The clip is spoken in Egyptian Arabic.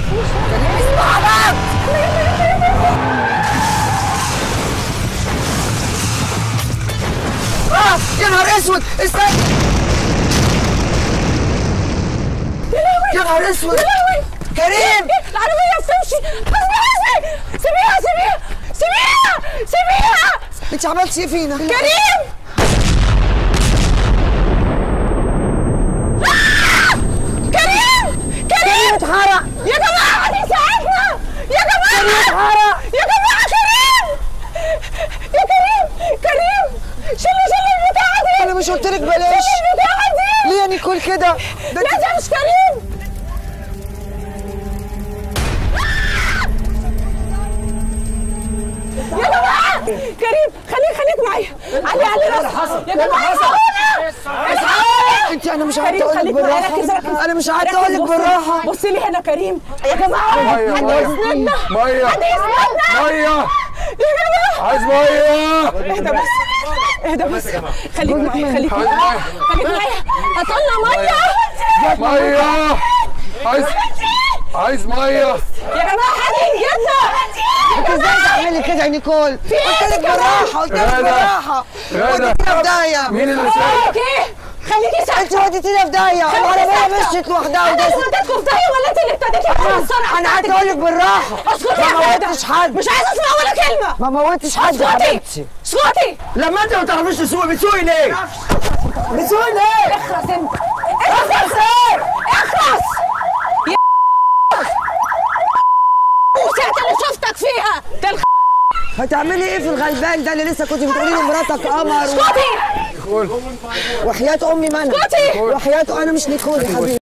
آه يا نهار اسود استنى يا نهار اسود كريم العربية بتمشي حسبي حسبي سيبيها سيبيها سيبيها سيبيها انت عملتي ايه فينا كريم آه! كريم كريم اتحرق يا جماعة حد يساعدنا يا جماعة اتحرق يا جماعة كريم يا كريم كريم شيلي شيلي البتاعة دي انا مش قلت لك بلاش شيلي البتاعة دي ليه يا نيكول كده ده لا انت ده مش كريم يا جماعة كريم خليك خليك معايا علي علي راسك يا جماعة الحقونا الحقونا انت انا مش كريم قعدت اقول لك خليك معايا بالراحه ركز ركز انا مش قعدت ركز، اقول لك بص- بالراحه بص لي هنا كريم يا جماعة مية، حد مية. يسندنا مية. حد يسندنا ميه يا جماعة عايز ميه اهدى بس اهدى بس خليك معايا خليك عايز معايا ميه خليك معايا هطلع ميه ميه عايز عايز ميه يا جماعه حد ينجدنا انت ازاي تعملي كده يا نيكول قلت لك بالراحه قلت لك غادة. بالراحه غادة. وديتينا في داهيه مين اللي سايق بقولك ايه خليكي انت ساكته وديتينا في داهيه خليكي العربيه ساكتة. مشيت لوحدها انا وداست وديتكم في داهيه ولا انت اللي ابتديتي على السرعه انا قعدت اقول لك بالراحه اسكتي ما يا غادة. موتش حد مش عايزه اسمع ولا كلمه ما موتش حد يا اسكتي حبيبتي اسكتي لما انت ما تعرفيش تسوقي بتسوقي ليه؟ بتقول ايه اخرس انت اخرس ايه اخرس يا وساعة اللي شفتك فيها ده الخ... هتعملي ايه في الغلبان ده اللي لسه كنت بتقولي له مراتك قمر اسكتي وحياة امي منى اسكتي وحياة انا مش نيكول يا حبيبي